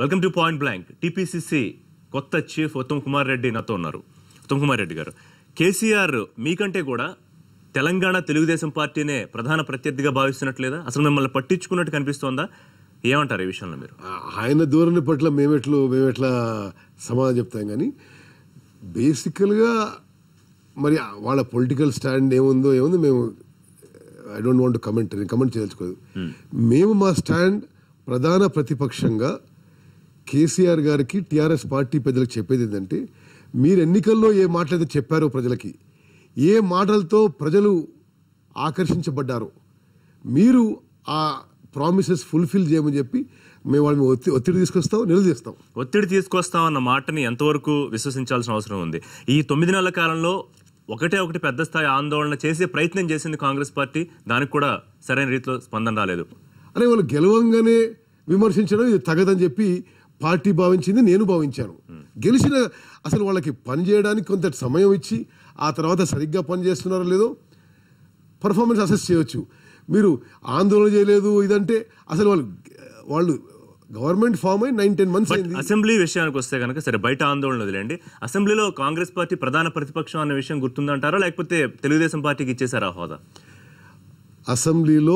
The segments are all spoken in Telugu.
Welcome to point blank TPCC కొత్త చీఫ్ ఉత్తమ్ కుమార్ రెడ్డి నాతో ఉన్నారు ఉత్తమ్ కుమార్ రెడ్డి గారు కేసీఆర్ మీకంటే కూడా తెలంగాణ తెలుగుదేశం పార్టీనే ప్రధాన ప్రత్యర్థిగా భావిస్తున్నట్లేదా అసలు మిమ్మల్ని పట్టించుకున్నట్టు కనిపిస్తోందా ఏమంటారు ఈ విషయంలో మీరు ఆ- ఆయన ధోరణి పట్ల మేమెట్లు మేమెట్లా సమాధానం చెప్తాం కానీ బేసికల్గా మరి వాళ్ళ పొలిటికల్ స్టాండ్ ఏముందో ఏముందో మేము ఐ డోంట్ వాంట్ కమెంట్ నేను కమెంట్ చేయదలుచుకోదు మేము మా స్టాండ్ ప్రధాన ప్రతిపక్షంగా కేసీఆర్ గారికి టీఆర్ఎస్ పార్టీ పెద్దలకు చెప్పేది ఏంటంటే మీరు ఎన్నికల్లో ఏ మాటలైతే చెప్పారో ప్రజలకి ఏ మాటలతో ప్రజలు ఆకర్షించబడ్డారో మీరు ఆ ప్రామిసెస్ ఫుల్ఫిల్ చేయమని చెప్పి మేము వాళ్ళ మీద ఒత్తి ఒత్తిడి తీసుకొస్తాం నిలదీస్తాం ఒత్తిడి తీసుకొస్తామన్న మాటని ఎంతవరకు విశ్వసించాల్సిన అవసరం ఉంది ఈ తొమ్మిది నెలల కాలంలో ఒకటే ఒకటి పెద్ద స్థాయి ఆందోళన చేసే ప్రయత్నం చేసింది కాంగ్రెస్ పార్టీ దానికి కూడా సరైన రీతిలో స్పందన రాలేదు అరే వాళ్ళు గెలవంగానే విమర్శించడం ఇది తగదని చెప్పి పార్టీ భావించింది నేను భావించాను గెలిచిన అసలు వాళ్ళకి పని చేయడానికి కొంత సమయం ఇచ్చి ఆ తర్వాత సరిగ్గా పని చేస్తున్నారో లేదో పర్ఫార్మెన్స్ అసెస్ చేయొచ్చు మీరు ఆందోళన చేయలేదు ఇదంటే అసలు వాళ్ళు వాళ్ళు గవర్నమెంట్ ఫామ్ అయి నైన్ టెన్ మంత్స్ అయింది అసెంబ్లీ విషయానికి వస్తే కనుక సరే బయట ఆందోళన వదిలేండి అసెంబ్లీలో కాంగ్రెస్ పార్టీ ప్రధాన ప్రతిపక్షం అనే విషయం గుర్తుందంటారా లేకపోతే తెలుగుదేశం పార్టీకి ఇచ్చేసారా హోదా అసెంబ్లీలో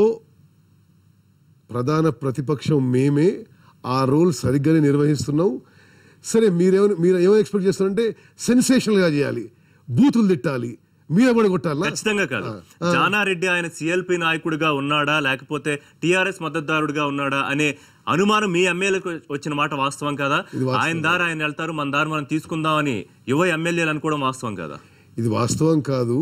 ప్రధాన ప్రతిపక్షం మేమే ఆ రోల్ సరిగ్గానే నిర్వహిస్తున్నాం సరే మీరేమో మీరు ఏమో ఎక్స్పెక్ట్ చేస్తారంటే సెన్సేషనల్గా చేయాలి బూతులు తిట్టాలి మీద పడి కొట్టాలా ఖచ్చితంగా కాదు జానారెడ్డి ఆయన సిఎల్పి నాయకుడిగా ఉన్నాడా లేకపోతే టిఆర్ఎస్ మద్దతుదారుడిగా ఉన్నాడా అనే అనుమానం మీ ఎమ్మెల్యేలకు వచ్చిన మాట వాస్తవం కదా ఆయన దారి ఆయన వెళ్తారు మన దారి మనం తీసుకుందాం అని యువ ఎమ్మెల్యేలు అనుకోవడం వాస్తవం కదా ఇది వాస్తవం కాదు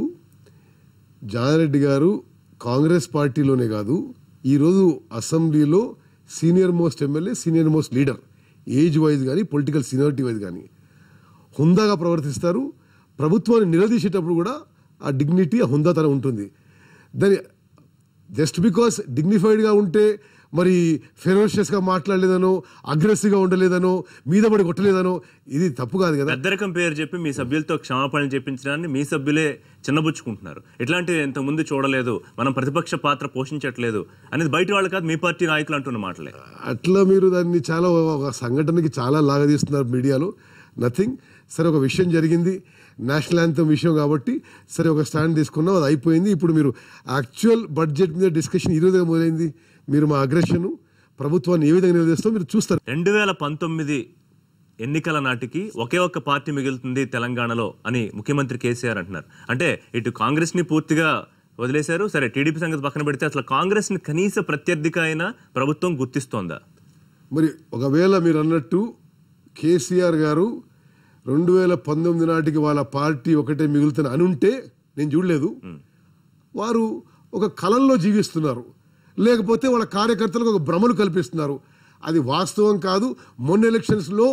జానారెడ్డి గారు కాంగ్రెస్ పార్టీలోనే కాదు ఈరోజు అసెంబ్లీలో senior most MLA senior most leader age wise కానీ పొలిటికల్ సీనియారిటీ వైజ్ కానీ హుందాగా ప్రవర్తిస్తారు ప్రభుత్వాన్ని నిలదీసేటప్పుడు కూడా ఆ డిగ్నిటీ ఆ హుందాతనం ఉంటుంది దాని జస్ట్ బికాస్ డిగ్నిఫైడ్గా ఉంటే మరి ఫెరోషియస్గా మాట్లాడలేదనో అగ్రెసివ్గా ఉండలేదనో మీద పడి కొట్టలేదనో ఇది తప్పు కాదు కదా పెద్దరకం పేరు చెప్పి మీ సభ్యులతో క్షమాపణలు చెప్పించడాన్ని మీ సభ్యులే చిన్నబుచ్చుకుంటున్నారు ఇట్లాంటివి ఇంతకుముందు చూడలేదు మనం ప్రతిపక్ష పాత్ర పోషించట్లేదు అనేది బయట వాళ్ళు కాదు మీ పార్టీ నాయకులు అంటున్న మాటలే అట్లా మీరు దాన్ని చాలా ఒక సంఘటనకి చాలా లాగదీస్తున్నారు మీడియాలో నథింగ్ సరే ఒక విషయం జరిగింది నేషనల్ యాంథమ్ విషయం కాబట్టి సరే ఒక స్టాండ్ తీసుకున్నాం అది అయిపోయింది ఇప్పుడు మీరు యాక్చువల్ బడ్జెట్ మీద డిస్కషన్ ఈ విధంగా మొదలైంది మీరు మా అగ్రెషన్ ప్రభుత్వాన్ని ఏ విధంగా నిలదీస్తామో మీరు చూస్తారు రెండు వేల పంతొమ్మిది ఎన్నికల నాటికి ఒకే ఒక్క పార్టీ మిగులుతుంది తెలంగాణలో అని ముఖ్యమంత్రి కేసీఆర్ అంటున్నారు అంటే ఇటు కాంగ్రెస్ ని పూర్తిగా వదిలేశారు సరే టీడీపీ సంగతి పక్కన పెడితే అసలు కాంగ్రెస్ ని కనీస ప్రత్యర్థిగా అయినా ప్రభుత్వం గుర్తిస్తోందా మరి ఒకవేళ మీరు అన్నట్టు కేసీఆర్ గారు రెండు వేల పంతొమ్మిది నాటికి వాళ్ళ పార్టీ ఒకటే మిగులుతున్న అని ఉంటే నేను చూడలేదు వారు ఒక కళల్లో జీవిస్తున్నారు లేకపోతే వాళ్ళ కార్యకర్తలకు ఒక భ్రమలు కల్పిస్తున్నారు అది వాస్తవం కాదు మొన్న ఎలక్షన్స్లో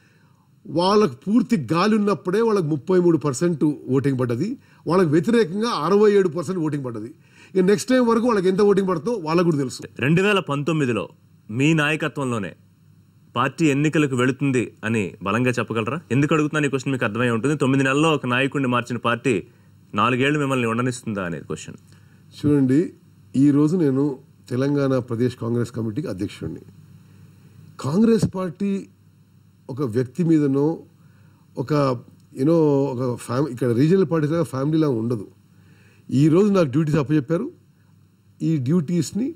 వాళ్ళకు పూర్తి గాలి ఉన్నప్పుడే వాళ్ళకి ముప్పై మూడు పర్సెంట్ ఓటింగ్ పడ్డది వాళ్ళకి వ్యతిరేకంగా అరవై ఏడు పర్సెంట్ ఓటింగ్ పడ్డది ఇక నెక్స్ట్ టైం వరకు వాళ్ళకి ఎంత ఓటింగ్ పడుతుందో వాళ్ళకు కూడా తెలుసు రెండు వేల పంతొమ్మిదిలో మీ నాయకత్వంలోనే పార్టీ ఎన్నికలకు వెళుతుంది అని బలంగా చెప్పగలరా ఎందుకు అడుగుతున్నాను ఈ క్వశ్చన్ మీకు అర్థమై ఉంటుంది తొమ్మిది నెలల్లో ఒక నాయకుడిని మార్చిన పార్టీ నాలుగేళ్లు మిమ్మల్ని ఉండనిస్తుందా అనేది క్వశ్చన్ చూడండి ఈరోజు నేను తెలంగాణ ప్రదేశ్ కాంగ్రెస్ కమిటీకి అధ్యక్షుడిని కాంగ్రెస్ పార్టీ ఒక వ్యక్తి మీదనో ఒక యూనో ఒక ఫ్యామిలీ ఇక్కడ రీజనల్ పార్టీస్ లాగా ఫ్యామిలీలా ఉండదు ఈరోజు నాకు డ్యూటీస్ అప్పచెప్పారు ఈ డ్యూటీస్ని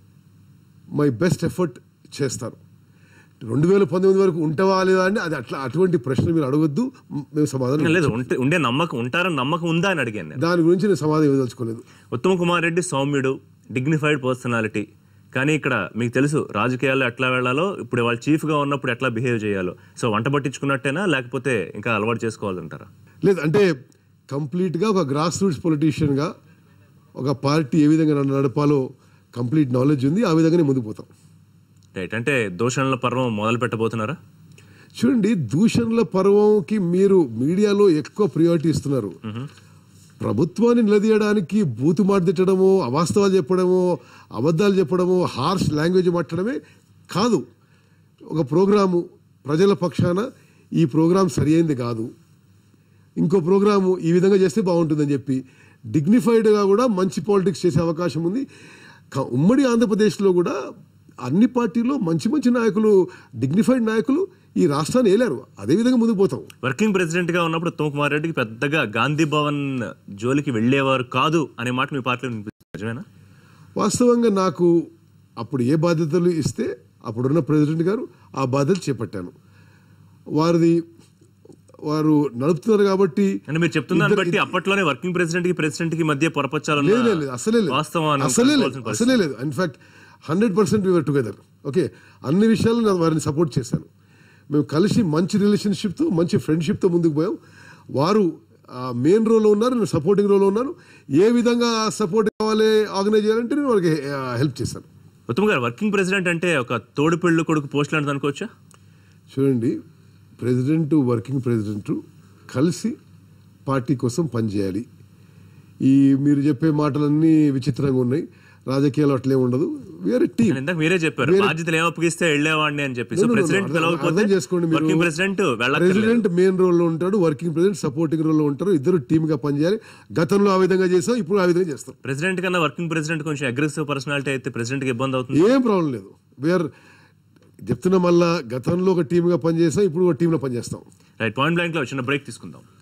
మై బెస్ట్ ఎఫర్ట్ చేస్తారు రెండు వేల పంతొమ్మిది వరకు ఉంటావా లేదా అంటే అది అట్లా అటువంటి ప్రశ్న మీరు అడగొద్దు మేము సమాధానం లేదు ఉంటే ఉండే నమ్మకం ఉంటారని నమ్మకం ఉందా అని అడిగాను నేను దాని గురించి నేను సమాధానం ఇవ్వదలుచుకోలేదు ఉత్తమ్ కుమార్ రెడ్డి సౌమ్యుడు డిగ్నిఫైడ్ పర్సనాలిటీ కానీ ఇక్కడ మీకు తెలుసు రాజకీయాల్లో ఎట్లా వెళ్ళాలో ఇప్పుడు వాళ్ళు చీఫ్గా ఉన్నప్పుడు ఎట్లా బిహేవ్ చేయాలో సో వంట పట్టించుకున్నట్టేనా లేకపోతే ఇంకా అలవాటు చేసుకోవాలంటారా లేదు అంటే కంప్లీట్గా ఒక గ్రాస్ రూట్స్ పొలిటీషియన్గా ఒక పార్టీ ఏ విధంగా నన్ను నడపాలో కంప్లీట్ నాలెడ్జ్ ఉంది ఆ విధంగానే ముందుకు పోతాం రైట్ అంటే దూషణల పర్వం మొదలు పెట్టబోతున్నారా చూడండి దూషణల పర్వంకి మీరు మీడియాలో ఎక్కువ ప్రియారిటీ ఇస్తున్నారు ప్రభుత్వాన్ని నిలదీయడానికి బూతు మాట తిట్టడమో అవాస్తవాలు చెప్పడమో అబద్ధాలు చెప్పడమో హార్ష్ లాంగ్వేజ్ మాట్లాడమే కాదు ఒక ప్రోగ్రాము ప్రజల పక్షాన ఈ ప్రోగ్రాం సరి అయింది కాదు ఇంకో ప్రోగ్రాము ఈ విధంగా చేస్తే బాగుంటుందని చెప్పి డిగ్నిఫైడ్గా కూడా మంచి పాలిటిక్స్ చేసే అవకాశం ఉంది క- ఉమ్మడి ఆంధ్రప్రదేశ్లో కూడా అన్ని పార్టీల్లో మంచి మంచి నాయకులు డిగ్నిఫైడ్ నాయకులు ఈ రాష్ట్రాన్ని ఏలారు అదేవిధంగా ముందుకు పోతాం వర్కింగ్ ప్రెసిడెంట్ గా ఉన్నప్పుడు ఉత్తమ్ కుమార్ రెడ్డికి పెద్దగా గాంధీ భవన్ జోలికి వెళ్ళేవారు కాదు అనే మాట మీ పార్టీలో వినిపిస్తుంది నిజమేనా వాస్తవంగా నాకు అప్పుడు ఏ బాధ్యతలు ఇస్తే అప్పుడున్న ప్రెసిడెంట్ గారు ఆ బాధ్యతలు చేపట్టాను వారిది వారు నడుపుతున్నారు కాబట్టి అంటే మీరు చెప్తున్న దాన్ని బట్టి అప్పట్లోనే వర్కింగ్ ప్రెసిడెంట్ కి ప్రెసిడెంట్ కి మధ్య పొరపచ్చాలు లేదు లేదు లేదు, అసలే లేదు వాస్తవం అని అసలే లేదు అనుకోవాల్సిన పరిస్థితి. అసలే లేదు in fact hundred percent we are together okay అన్ని విషయాలు నేను వారిని సపోర్ట్ చేశాను మేము కలిసి మంచి రిలేషన్షిప్తో మంచి ఫ్రెండ్షిప్తో ముందుకు పోయాం వారు మెయిన్ రోల్లో ఉన్నారు నేను సపోర్టింగ్ రోల్లో ఉన్నాను ఏ విధంగా సపోర్ట్ కావాలి ఆర్గనైజ్ చేయాలంటే నేను వాళ్ళకి హెల్ప్ చేశాను ఉత్తమ్ గారు వర్కింగ్ ప్రెసిడెంట్ అంటే ఒక తోడు పెళ్ళు కొడుకు పోస్ట్ లాంటిది అనుకోవచ్చా చూడండి ప్రెసిడెంట్ వర్కింగ్ ప్రెసిడెంట్ కలిసి పార్టీ కోసం పనిచేయాలి ఈ మీరు చెప్పే మాటలన్నీ విచిత్రంగా ఉన్నాయి రాజకీయాలు అట్లే ఉండదు వేరే టీం ఇందాక మీరే చెప్పారు బాధ్యతలు ఏం అప్పగిస్తే వెళ్ళేవాడిని అని చెప్పి so No, no, no, president అర్థం- పిలవకపోతే అర్థం చేసుకోండి మీరు. వర్కింగ్ ప్రెసిడెంట్ వెళ్ళక్కర్లేదు ప్రెసిడెంట్ మెయిన్ రోల్లో ఉంటాడు వర్కింగ్ ప్రెసిడెంట్ సపోర్టింగ్ రోల్లో ఉంటారు ఇద్దరు టీమ్ గా పనిచేయాలి గతంలో ఆ విధంగా చేస్తాం ఇప్పుడు ఆ విధంగా చేస్తాం ప్రెసిడెంట్ కన్నా వర్కింగ్ ప్రెసిడెంట్ కొంచెం అగ్రెసివ్ పర్సనాలిటీ అయితే ప్రెసిడెంట్ కి ఇబ్బంది అవుతుంది ఏం ప్రాబ్లం లేదు వేర్ చెప్తున్నా మళ్ళా గతంలో ఒక టీమ్ గా పనిచేస్తాం ఇప్పుడు ఒక టీమ్ లో పనిచేస్తాం రైట్ పాయింట్ బ్లాంక్ లో చిన్న బ్రేక్ తీసుకుందాం